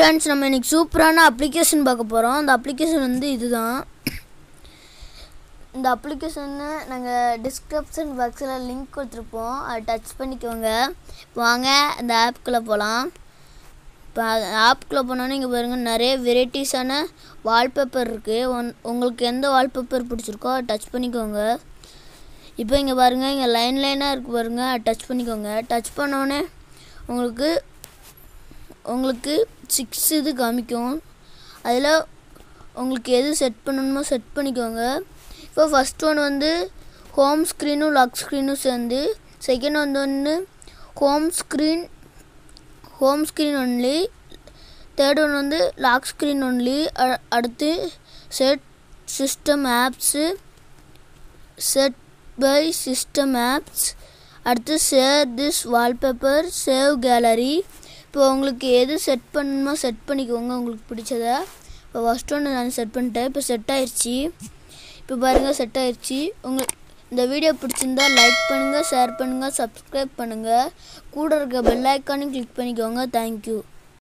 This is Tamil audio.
ஃப்ரெண்ட்ஸ் நம்ம இன்னைக்கு சூப்பரான அப்ளிகேஷன் பார்க்க போகிறோம் அந்த அப்ளிகேஷன் வந்து இதுதான் இந்த அப்ளிகேஷன்னு நாங்கள் டிஸ்கிரிப்ஷன் பாக்ஸில் லிங்க் கொடுத்துருப்போம் அதை டச் பண்ணிக்கோங்க இப்போ வாங்க அந்த ஆப்புக்குள்ளே போகலாம் இப்போ ஆப்புக்குள்ளே போனோன்னே இங்கே பாருங்கள் நிறைய வெரைட்டிஸான வால்பேப்பர் இருக்குது ஒன் உங்களுக்கு எந்த வால்பேப்பர் பிடிச்சிருக்கோ அதை டச் பண்ணிக்கோங்க இப்போ இங்கே பாருங்கள் இங்கே லைன் லைனாக இருக்குது பாருங்கள் அதை டச் பண்ணிக்கோங்க டச் பண்ணோடனே உங்களுக்கு உங்களுக்கு சிக்ஸ் இது காமிக்கும் அதில் உங்களுக்கு எது செட் பண்ணணுமோ செட் பண்ணிக்கோங்க இப்போ ஃபஸ்ட் ஒன் வந்து ஹோம் ஸ்க்ரீனும் லாக் ஸ்க்ரீனும் சேர்ந்து செகண்ட் வந்து ஒன்று home screen home screen only third one வந்து லாக் ஸ்க்ரீன் ஒன்லி அடுத்து set system apps set by system apps அடுத்து save this wallpaper save gallery இப்போ உங்களுக்கு எது செட் பண்ணணுமோ செட் பண்ணிக்கோங்க உங்களுக்கு பிடிச்சத இப்போ ஃபஸ்ட் ஒன்று நான் செட் பண்ணிட்டேன் இப்போ செட் ஆயிடுச்சு இப்போ பாருங்கள் செட் ஆயிடுச்சு உங்களுக்கு இந்த வீடியோ பிடிச்சிருந்தா லைக் பண்ணுங்கள் ஷேர் பண்ணுங்கள் சப்ஸ்கிரைப் பண்ணுங்கள் கூட இருக்க பெல் ஐக்கானையும் கிளிக் பண்ணிக்கோங்க தேங்க்யூ